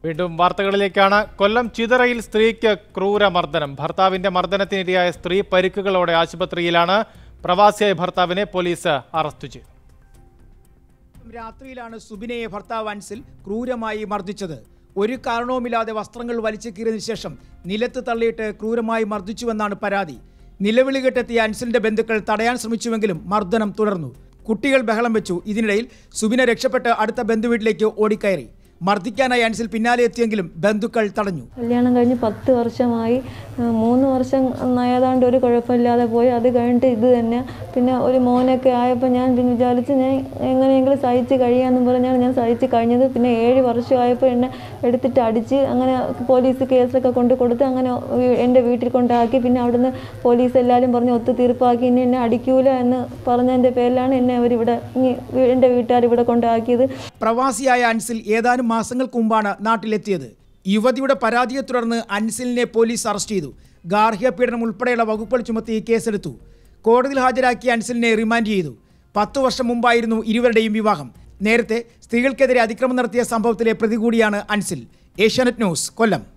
വീണ്ടും വാർത്തകളിലേക്കാണ് കൊല്ലം ചിതറയിൽ സ്ത്രീക്ക് ക്രൂരമർദ്ദനം ഭർത്താവിന്റെ മർദ്ദനത്തിനിരയായ സ്ത്രീ പരിക്കുകളോടെ ആശുപത്രിയിലാണ് പ്രവാസിയായ ഭർത്താവിനെ പോലീസ് അറസ്റ്റ് ചെയ്തു രാത്രിയിലാണ് സുബിനയെ ഭർത്താവ് അൻസിൽ ക്രൂരമായി മർദ്ദിച്ചത് ഒരു കാരണവുമില്ലാതെ വസ്ത്രങ്ങൾ വലിച്ചു കീറിയതിനു ശേഷം നിലത്ത് തള്ളിയിട്ട് ക്രൂരമായി മർദ്ദിച്ചുവെന്നാണ് പരാതി നിലവിളി കെട്ടെത്തിയ അൻസിലിന്റെ ബന്ധുക്കൾ തടയാൻ ശ്രമിച്ചുവെങ്കിലും മർദ്ദനം തുടർന്നു കുട്ടികൾ ബഹളം വെച്ചു ഇതിനിടയിൽ സുബിന രക്ഷപ്പെട്ട് അടുത്ത ബന്ധുവീട്ടിലേക്ക് ഓടിക്കയറി മർദ്ദിക്കാനായി അൻസിൽ പിന്നാലെ എത്തിയെങ്കിലും ബന്ധുക്കൾ തടഞ്ഞു കല്യാണം കഴിഞ്ഞ് പത്ത് വർഷമായി ആ, മൂന്ന് വർഷം ഏതാണ്ട് ഒരു കുഴപ്പമില്ലാതെ പോയി അത് കഴിഞ്ഞിട്ട് ഇത് തന്നെ പിന്നെ ഒരു മോനൊക്കെ ആയപ്പോൾ ഞാൻ പിന്നെ വിചാരിച്ച് ഞാൻ എങ്ങനെയെങ്കിലും സഹിച്ച് കഴിയാമെന്ന് പറഞ്ഞാണ് ഞാൻ സഹിച്ച് കഴിഞ്ഞത് പിന്നെ ഏഴ് വർഷമായപ്പോൾ എന്നെ എടുത്തിട്ട് അടിച്ച് അങ്ങനെ പോലീസ് കേസൊക്കെ കൊണ്ട് കൊടുത്ത് അങ്ങനെ വീ- എൻ്റെ വീട്ടിൽ കൊണ്ടാക്കി പിന്നെ അവിടുന്ന് പോലീസ് എല്ലാവരും പറഞ്ഞ് ഒത്തു തീർപ്പാക്കി ഇനി എന്നെ അടിക്കൂല എന്ന് പറഞ്ഞതിൻ്റെ പേരിലാണ് എന്നെ അവരിവിടെ ഇങ്ങ് വീ- എൻ്റെ വീട്ടുകാർ ഇവിടെ കൊണ്ടാക്കിയത് പ്രവാസിയായ അൻസിൽ ഏതാനും മാസങ്ങൾക്ക് മുമ്പാണ് നാട്ടിലെത്തിയത് യുവതിയുടെ പരാതിയെ തുടർന്ന് അൻസിലിനെ പോലീസ് അറസ്റ്റ് ചെയ്തു ഗാർഹിക പീഡനം ഉൾപ്പെടെയുള്ള വകുപ്പുകൾ ചുമത്തി കേസെടുത്തു കോടതിയിൽ ഹാജരാക്കിയ അൻസിലിനെ റിമാൻഡ് ചെയ്തു പത്തു വർഷം മുമ്പായിരുന്നു ഇരുവരുടെയും വിവാഹം നേരത്തെ സ്ത്രീകൾക്കെതിരെ അതിക്രമം നടത്തിയ സംഭവത്തിലെ പ്രതി കൂടിയാണ് അൻസിൽ ഏഷ്യാനെറ്റ് ന്യൂസ് കൊല്ലം